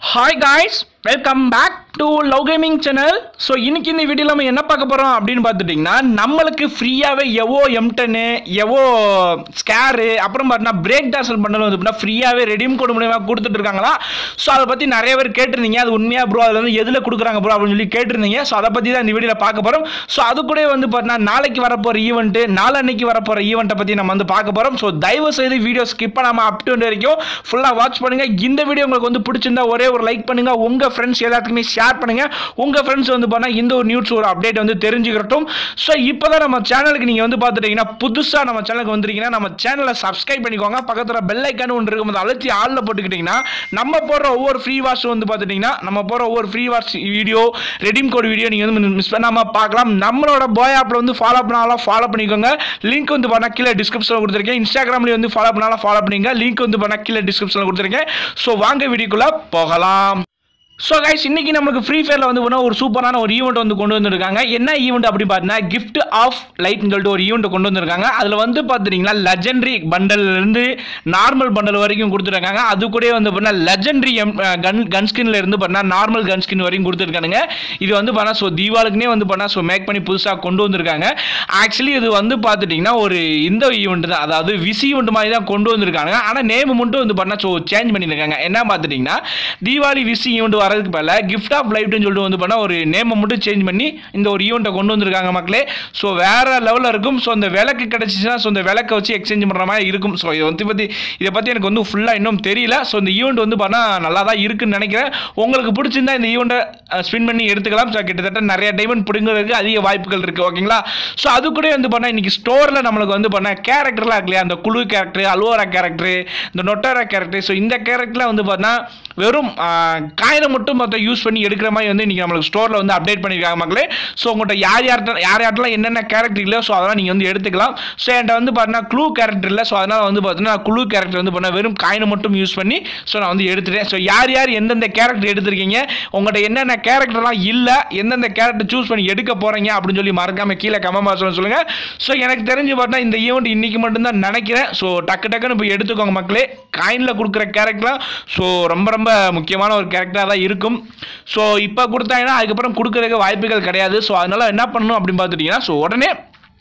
hi guys welcome back to love gaming channel so இன்னைக்கு இந்த வீடியோவில் நம்ம என்ன பார்க்க போகிறோம் அப்படின்னு பார்த்துட்டிங்கன்னா நம்மளுக்கு ஃப்ரீயாகவே எவோ எம்டனு எவோ ஸ்கேரு அப்புறம் பார்த்தீங்கன்னா பிரேக் டான்சல் பண்ணல வந்து பார்த்தீங்கன்னா ஃப்ரீயாகவே ரெடீம் கோட் மூலியமா கொடுத்துட்டு இருக்காங்களா ஸோ அதை பற்றி நிறைய பேர் கேட்டிருந்தீங்க அது உண்மையாக ப்ரோ அதில் வந்து எதில் கொடுக்குறாங்க ப்ரோ அப்படின்னு சொல்லி கேட்டிருந்தீங்க ஸோ அதை பற்றி தான் இந்த வீடியோவில் பார்க்க போகிறோம் ஸோ அது கூட வந்து பார்த்தீங்கன்னா நாளைக்கு வரப்போகிற ஈவெண்ட்டு நாளன்னைக்கு வரப்போகிற ஈவெண்ட்டை பற்றி நம்ம வந்து பார்க்க போகிறோம் ஸோ தயவு செய்து வீடியோ ஸ்கிப் பண்ணாமல் அப் டு வரைக்கும் ஃபுல்லாக வாட்ச் பண்ணுங்கள் இந்த வீடியோ உங்களுக்கு வந்து பிடிச்சிருந்தா ஒரே ஒரு லைக் பண்ணுங்க உங்கள் ஃப்ரெண்ட்ஸ் எல்லாத்துக்குமே ஷேர் பண்ணுங்க உங்கள் ஃப்ரெண்ட்ஸ் வந்து பண்ணால் இந்த ஒரு நியூஸ் ஒரு அப்டேட் வந்து தெரிஞ்சுக்கிறட்டும் ஸோ இப்போ தான் நம்ம சேனலுக்கு நீங்கள் வந்து பார்த்துட்டீங்கன்னா புதுசாக நம்ம சேனலுக்கு வந்திருக்கீங்கன்னா நம்ம சேனலை சப்ஸ்கிரைப் பண்ணிக்கோங்க பக்கத்தில் பெல் ஐக்கான் ஒன்று இருக்கும் அதை அழுத்தி ஆளில் போட்டுக்கிட்டிங்கன்னா நம்ம போடுற ஒவ்வொரு ஃப்ரீ வாட்ச் வந்து பார்த்துட்டிங்கன்னா நம்ம போடுற ஒவ்வொரு free watch video redeem code video நீங்கள் வந்து மிஸ் பண்ணாமல் பார்க்கலாம் நம்மளோட பாய் ஆப்பில் வந்து ஃபாலோ பண்ணாலும் ஃபாலோ பண்ணிக்கோங்க லிங்க் வந்து பண்ணால் கீழே டிஸ்கிரிப்ஷனில் கொடுத்துருக்கேன் இன்ஸ்டாகிராம்லேயும் வந்து ஃபாலோ பண்ணாலும் ஃபாலோ பண்ணிங்க லிங்க் வந்து பண்ணால் கீழே டிஸ்கிரிப்ஷனில் கொடுத்துருக்கேன் ஸோ வாங்க வீடியோக்குள்ளே போகலாம் ஸோ கைஸ் இன்னைக்கு நம்மளுக்கு ஃப்ரீ ஃபயரில் வந்து பார்த்தா ஒரு சூப்பரான ஒரு ஈவெண்ட் வந்து கொண்டு வந்திருக்காங்க என்ன ஈவெண்ட் அப்படி பார்த்தீங்கன்னா கிஃப்ட் ஆஃப் லைட்னு சொல்லிட்டு ஒரு ஈவெண்ட் கொண்டு வந்திருக்காங்க அதில் வந்து பார்த்துட்டிங்கன்னா லெஜெண்டரி பண்டல்லேருந்து நார்மல் பண்டல் வரைக்கும் கொடுத்துருக்காங்க அது கூட வந்து பார்த்தீங்கன்னா லெஜெண்டரி எம் கன் கன் ஸ்கின்ல இருந்து பார்த்தீங்கன்னா நார்மல் கன் ஸ்கின் வரைக்கும் கொடுத்துருக்கானுங்க இது வந்து பார்த்தா ஸோ தீபாவளிக்குனே வந்து பார்த்தா ஸோ மேக் பண்ணி புதுசாக கொண்டு வந்திருக்காங்க ஆக்சுவலி இது வந்து பார்த்துட்டிங்கன்னா ஒரு இந்த ஈவெண்ட் தான் அதாவது விசி ஈவெண்ட் மாதிரி தான் கொண்டு வந்திருக்காங்க ஆனால் நேம் மட்டும் வந்து பார்த்தா ஸோ சேஞ்ச் பண்ணியிருக்காங்க என்ன பார்த்துட்டிங்கன்னா தீபாவளி விசி ஈவெண்ட் வரதுக்கு பதில் கிஃப்ட் ஆஃப் லைஃப்னு சொல்லிட்டு வந்து பண்ணால் ஒரு நேமை மட்டும் சேஞ்ச் பண்ணி இந்த ஒரு ஈவெண்ட்டை கொண்டு வந்திருக்காங்க மக்களே ஸோ வேற லெவலில் இருக்கும் ஸோ அந்த விளக்கு கிடச்சிச்சுன்னா ஸோ இந்த விளக்கை வச்சு எக்ஸ்சேஞ்ச் பண்ணுற மாதிரி இருக்கும் ஸோ இதை வந்து பற்றி இதை பற்றி எனக்கு வந்து ஃபுல்லாக இன்னும் தெரியல ஸோ இந்த ஈவெண்ட் வந்து பண்ணால் நல்லா தான் இருக்குன்னு நினைக்கிறேன் உங்களுக்கு பிடிச்சிருந்தா இந்த ஈவெண்ட்டை ஸ்பின் பண்ணி எடுத்துக்கலாம் ஸோ கிட்டத்தட்ட நிறைய டைமண்ட் பிடுங்கிறதுக்கு அதிக வாய்ப்புகள் இருக்குது ஓகேங்களா ஸோ அது கூட வந்து பண்ணால் இன்னைக்கு ஸ்டோரில் நம்மளுக்கு வந்து பண்ண கேரக்டர்லாம் இருக்கு இல்லையா அந்த குழு கேரக்டர் அல்வோரா கேரக்டர் இந்த நொட்டாரா கேரக்டர் ஸோ இந்த கேரக்டர்லாம் வந்து பார்த்தா வெறும் காயினை மட்டும் மொத்தம் யூஸ் பண்ணி எடுக்கிற மாதிரி வந்து இன்றைக்கி நம்மளுக்கு ஸ்டோரில் வந்து அப்டேட் பண்ணியிருக்காங்க மக்களே ஸோ உங்கள்கிட்ட யார் யார்கிட்ட யார் யார்ட்டெல்லாம் என்னென்ன கேரக்டர் இல்லையோ ஸோ அதெல்லாம் நீங்கள் வந்து எடுத்துக்கலாம் ஸோ என்கிட்ட வந்து பார்த்தீங்கன்னா க்ளூ கேரக்டர் இல்லை ஸோ அதனால் வந்து பார்த்தீங்கன்னா குழு கேரக்டர் வந்து பண்ண வெறும் காயினை மட்டும் யூஸ் பண்ணி ஸோ நான் வந்து எடுத்துட்டேன் ஸோ யார் யார் எந்தெந்த கேரக்டர் எடுத்திருக்கீங்க உங்கள்கிட்ட என்னென்ன கேரக்டர்லாம் இல்லை எந்தெந்த கேரக்டர் சூஸ் பண்ணி எடுக்க போகிறீங்க அப்படின்னு சொல்லி மறக்காமல் கீழே கமெண்ட் பாக்ஸில் சொல்லுங்கள் ஸோ எனக்கு தெரிஞ்சு பார்த்தா இந்த ஈவெண்ட் இன்றைக்கி மட்டும்தான் நினைக்கிறேன் ஸோ டக்கு டக்குன்னு போய் எடுத்துக்கோங்க மக்களே காயினில் கொடுக்குற கேரக்டர்லாம் ஸோ ரொம்ப ரொம்ப முக்கியமான ஒரு கேரக்டராக தான் இருக்கும் ஸோ இப்போ கொடுத்தாங்கன்னா அதுக்கப்புறம் கொடுக்குறதுக்கு வாய்ப்புகள் கிடையாது ஸோ அதனால் என்ன பண்ணணும் அப்படின்னு பார்த்துட்டிங்கன்னா ஸோ உடனே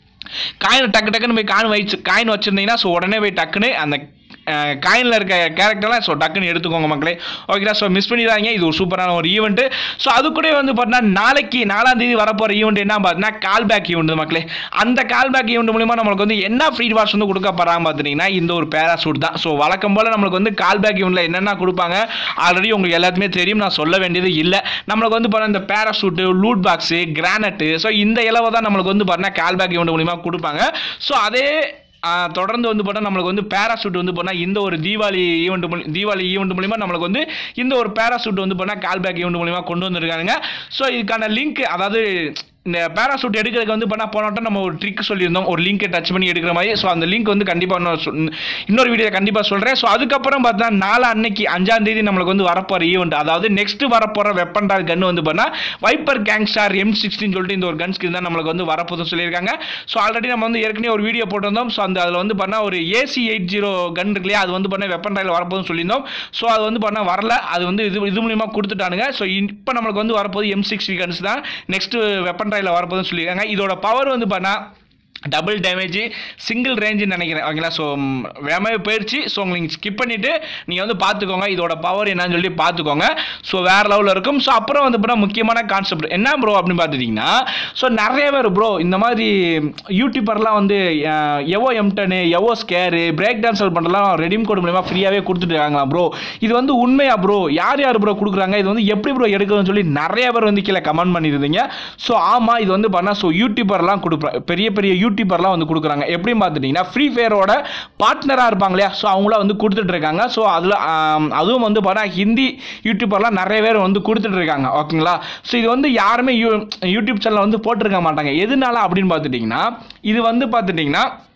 காயின் டக்கு டக்குன்னு போய் காயின் வச்சு காயின் வச்சுருந்தீங்கன்னா ஸோ உடனே போய் டக்குன்னு அந்த காயினில் இருக்க கேரக்டர்லாம் ஸோ டக்குன்னு எடுத்துக்கோங்க மக்களே ஓகேடா ஸோ மிஸ் பண்ணிடாதீங்க இது ஒரு சூப்பரான ஒரு ஈவெண்ட்டு ஸோ அது கூட வந்து பார்த்தீங்கன்னா நாளைக்கு நாலாம் தேதி வரப்போகிற ஈவெண்ட் என்ன பார்த்தீங்கன்னா கால் பேக் ஈவெண்ட் மக்களே அந்த கால் பேக் ஈவெண்ட் மூலிமா நம்மளுக்கு வந்து என்ன ஃப்ரீ வாஷ் வந்து கொடுக்க போகிறாங்க பார்த்துட்டிங்கன்னா இந்த ஒரு பேராசூட் தான் ஸோ வழக்கம் போல் நம்மளுக்கு வந்து கால் பேக் ஈவெண்ட்டில் என்னென்ன கொடுப்பாங்க ஆல்ரெடி உங்களுக்கு எல்லாத்துமே தெரியும் நான் சொல்ல வேண்டியது இல்லை நம்மளுக்கு வந்து பார்த்தா இந்த parachute loot box grenade so இந்த இலவை தான் நம்மளுக்கு வந்து பார்த்தீங்கன்னா கால் பேக் ஈவெண்ட் மூலிமா கொடுப்பாங்க ஸோ அதே தொடர்ந்து வந்து பார்த்தா நம்மளுக்கு வந்து பேராசூட் வந்து பண்ணால் இந்த ஒரு தீபாவளி ஈவெண்ட் மூலி தீபாவளி ஈவெண்ட் மூலிமா நம்மளுக்கு வந்து இந்த ஒரு பேராசூட் வந்து பண்ணால் கால்பேக் ஈவெண்ட் மூலிமா கொண்டு வந்திருக்காங்க ஸோ இதுக்கான லிங்க் அதாவது இந்த பேராசூட் எடுக்கிறதுக்கு வந்து பண்ணால் போனோட்டம் நம்ம ஒரு ட்ரிக் சொல்லியிருந்தோம் ஒரு லிங்கை டச் பண்ணி எடுக்கிற மாதிரி ஸோ அந்த லிங்க் வந்து கண்டிப்பாக இன்னொரு இன்னொரு வீடியோ கண்டிப்பாக சொல்கிறேன் ஸோ அதுக்கப்புறம் பார்த்தா நாலு அன்னைக்கு அஞ்சாம் தேதி நம்மளுக்கு வந்து வரப்போகிற ஈவெண்ட் அதாவது நெக்ஸ்ட் வரப்போகிற வெப்பன் டால் கன் வந்து பண்ணால் வைப்பர் கேங்ஸ்டார் எம் சிக்ஸ்டின்னு சொல்லிட்டு இந்த ஒரு கன் ஸ்கின் தான் நம்மளுக்கு வந்து வரப்போதும் சொல்லியிருக்காங்க ஸோ ஆல்ரெடி நம்ம வந்து ஏற்கனவே ஒரு வீடியோ போட்டிருந்தோம் ஸோ அந்த அதில் வந்து பண்ணால் ஒரு ஏசி எயிட் ஜீரோ கன் இருக்கு இல்லையா அது வந்து பண்ண வெப்பன் டாயில் வரப்போதும் சொல்லியிருந்தோம் ஸோ அது வந்து பண்ணால் வரல அது வந்து இது இது மூலிமா கொடுத்துட்டானுங்க ஸோ இப்போ நம்மளுக்கு வந்து வரப்போது எம் சிக்ஸ்டி கன்ஸ் தான் நெக்ஸ்ட் வெப்பன் டாயில் வரப்போதும் சொல்லி சொல்லியிருக்காங்க இதோட பவர் வந்து பார்த்தா டபுள் டேமேஜ் சிங்கிள் ரேஞ்சுன்னு நினைக்கிறேன் ஓகேங்களா ஸோ வேகமாகவே போயிடுச்சு ஸோ உங்களுக்கு ஸ்கிப் பண்ணிவிட்டு நீங்கள் வந்து பார்த்துக்கோங்க இதோட பவர் என்னன்னு சொல்லி பார்த்துக்கோங்க ஸோ வேறு லெவலில் இருக்கும் ஸோ அப்புறம் வந்து பார்த்தா முக்கியமான கான்செப்ட் என்ன ப்ரோ அப்படின்னு பார்த்துட்டிங்கன்னா ஸோ நிறைய பேர் ப்ரோ இந்த மாதிரி யூடியூபர்லாம் வந்து எவோ எம்டனு எவோ ஸ்கேரு பிரேக் டான்ஸல் பண்ணுறலாம் ரெடீம் கோட் மூலிமா ஃப்ரீயாகவே கொடுத்துட்டு ப்ரோ இது வந்து உண்மையா ப்ரோ யார் யார் ப்ரோ கொடுக்குறாங்க இது வந்து எப்படி ப்ரோ எடுக்கணும்னு சொல்லி நிறைய பேர் வந்து கீழே கமெண்ட் பண்ணியிருந்தீங்க ஸோ ஆமாம் இது வந்து பண்ணால் ஸோ யூடியூபர்லாம் கொடுப்பேன் பெரிய பெரிய யூடியூபர்லாம் வந்து கொடுக்குறாங்க எப்படின்னு பார்த்துட்டிங்கன்னா ஃப்ரீ ஃபயரோட பார்ட்னராக இருப்பாங்க இல்லையா ஸோ அவங்களாம் வந்து கொடுத்துட்ருக்காங்க ஸோ அதில் அதுவும் வந்து பார்த்தா ஹிந்தி யூடியூபர்லாம் நிறைய பேர் வந்து கொடுத்துட்ருக்காங்க ஓகேங்களா ஸோ இது வந்து யாருமே யூ யூடியூப் சேனலில் வந்து போட்டிருக்க மாட்டாங்க எதனால அப்படின்னு பார்த்துட்டிங்கன்னா இது வந்து பார்த்துட்டிங்கன்னா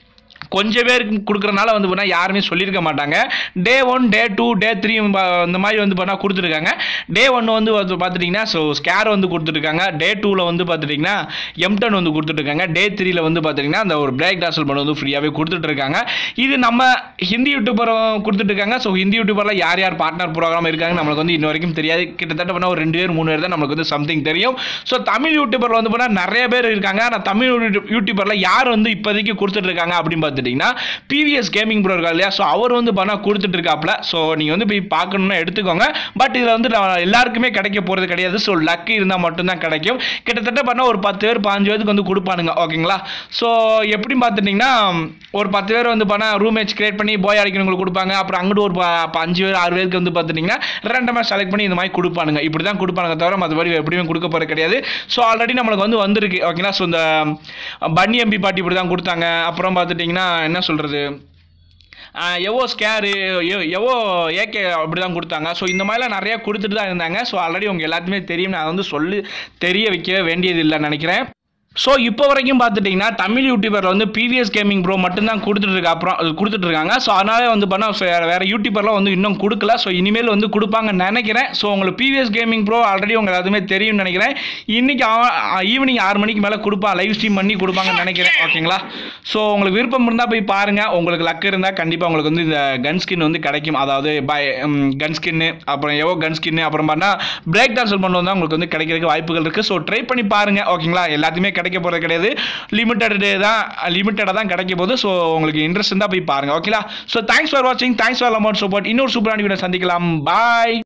கொஞ்சம் பேருக்கு கொடுக்குறனால வந்து பார்த்தா யாருமே சொல்லியிருக்க மாட்டாங்க day one day two day three இந்த மாதிரி வந்து பார்த்தா கொடுத்துருக்காங்க டே ஒன்று வந்து வந்து பார்த்துட்டிங்கன்னா ஸோ ஸ்கேர் வந்து கொடுத்துருக்காங்க டே டூவில் வந்து பார்த்துட்டிங்கன்னா எம்டன் வந்து கொடுத்துட்ருக்காங்க டே த்ரீல வந்து பார்த்துட்டிங்கன்னா அந்த ஒரு பிரேக் டாசல் பண்ண வந்து ஃப்ரீயாகவே கொடுத்துட்ருக்காங்க இது நம்ம ஹிந்தி யூடியூபர் கொடுத்துட்ருக்காங்க ஸோ ஹிந்தி யூடியூபரில் யார் யார் பார்ட்னர் ப்ரோக்ராம் இருக்காங்க நம்மளுக்கு வந்து இன்ன வரைக்கும் தெரியாது கிட்டத்தட்ட பண்ணால் ஒரு ரெண்டு பேர் மூணு பேர் தான் நம்மளுக்கு வந்து சம்திங் தெரியும் ஸோ தமிழ் யூடியூபரில் வந்து பார்த்தா நிறைய பேர் இருக்காங்க ஆனால் தமிழ் யூடியூபரில் யார் வந்து இப்போதைக்கு கொடுத்துட்ருக்காங்க அப்படின்னு பார்த்துட்டிங்கன்னா பிவிஎஸ் கேமிங் ப்ரோ இருக்கா இல்லையா ஸோ அவர் வந்து பண்ணால் கொடுத்துட்டு இருக்காப்ல ஸோ நீங்கள் வந்து போய் பார்க்கணும்னா எடுத்துக்கோங்க பட் இதில் வந்து நான் எல்லாருக்குமே கிடைக்க போகிறது கிடையாது ஸோ லக்கு இருந்தால் மட்டும்தான் கிடைக்கும் கிட்டத்தட்ட பண்ணால் ஒரு பத்து பேர் பாஞ்சு பேருக்கு வந்து கொடுப்பானுங்க ஓகேங்களா ஸோ எப்படி பார்த்துட்டிங்கன்னா ஒரு பத்து பேர் வந்து பண்ணால் ரூம் மேட்ச் கிரியேட் பண்ணி போய் அடிக்கிறவங்களுக்கு கொடுப்பாங்க அப்புறம் அங்கிட்டு ஒரு ப- ப- அஞ்சு பேர் ஆறு பேருக்கு வந்து பார்த்துட்டிங்கன்னா ரெண்டமாக செலக்ட் பண்ணி இந்த மாதிரி கொடுப்பானுங்க இப்படி தான் கொடுப்பானுங்க தவிர மற்றபடி எப்படியுமே கொடுக்க போகிறது கிடையாது ஸோ ஆல்ரெடி நம்மளுக்கு வந்து வந்திருக்கு ஓகேங்களா ஸோ இந்த பன்னி எம்பி பாட்டி இப்படி தான் கொடுத்தாங்க அப்புறம் பார்த்துட்டிங்கன்னா என்ன சொல்கிறது எவோ ஸ்கேரு எவோ ஏகே அப்படி தான் கொடுத்தாங்க ஸோ இந்த மாதிரிலாம் நிறையா கொடுத்துட்டு தான் இருந்தாங்க ஸோ ஆல்ரெடி உங்கள் எல்லாத்துமே தெரியும் நான் வந்து சொல்லி தெரிய வைக்க வேண்டியது இல்லைன்னு நினைக்கிறேன் ஸோ இப்போ வரைக்கும் பார்த்துட்டிங்கன்னா தமிழ் யூடியூபரில் வந்து பிவிஎஸ் கேமிங் ப்ரோ மட்டும்தான் கொடுத்துட்டு இருக்க அப்புறம் அது கொடுத்துட்டு இருக்காங்க ஸோ அதனால வந்து பண்ண வேறு வேறு யூடியூபர்லாம் வந்து இன்னும் கொடுக்கல ஸோ இனிமேல் வந்து கொடுப்பாங்கன்னு நினைக்கிறேன் ஸோ உங்களுக்கு பிவிஎஸ் கேமிங் ப்ரோ ஆல்ரெடி உங்களுக்கு எல்லாத்துமே தெரியும்னு நினைக்கிறேன் இன்னைக்கு ஈவினிங் ஆறு மணிக்கு மேலே கொடுப்பான் லைவ் ஸ்ட்ரீம் பண்ணி கொடுப்பாங்கன்னு நினைக்கிறேன் ஓகேங்களா ஸோ உங்களுக்கு விருப்பம் இருந்தால் போய் பாருங்கள் உங்களுக்கு லக் இருந்தால் கண்டிப்பாக உங்களுக்கு வந்து இந்த கன் ஸ்கின் வந்து கிடைக்கும் அதாவது பை கன் ஸ்கின்னு அப்புறம் எவோ கன் ஸ்கின்னு அப்புறம் பார்த்தா பிரேக் டான்சல் பண்ண வந்தால் உங்களுக்கு வந்து கிடைக்கிறதுக்கு வாய்ப்புகள் இருக்குது ஸோ ட்ரை பண்ணி பாருங்கள் ஓகேங்களா எல்லாத்தையுமே கிடைக்க போகிறது கிடையாது லிமிட்டட் தான் லிமிட்டடாக தான் கிடைக்க போகுது ஸோ உங்களுக்கு இன்ட்ரெஸ்ட் இருந்தால் போய் பாருங்கள் ஓகேங்களா ஸோ தேங்க்ஸ் ஃபார் வாட்சிங் தேங்க்ஸ் ஃபார் அமௌண்ட் சப்போர்ட் இன்னொரு சூப்பரான வீடியோ சந்திக்கலாம் பாய்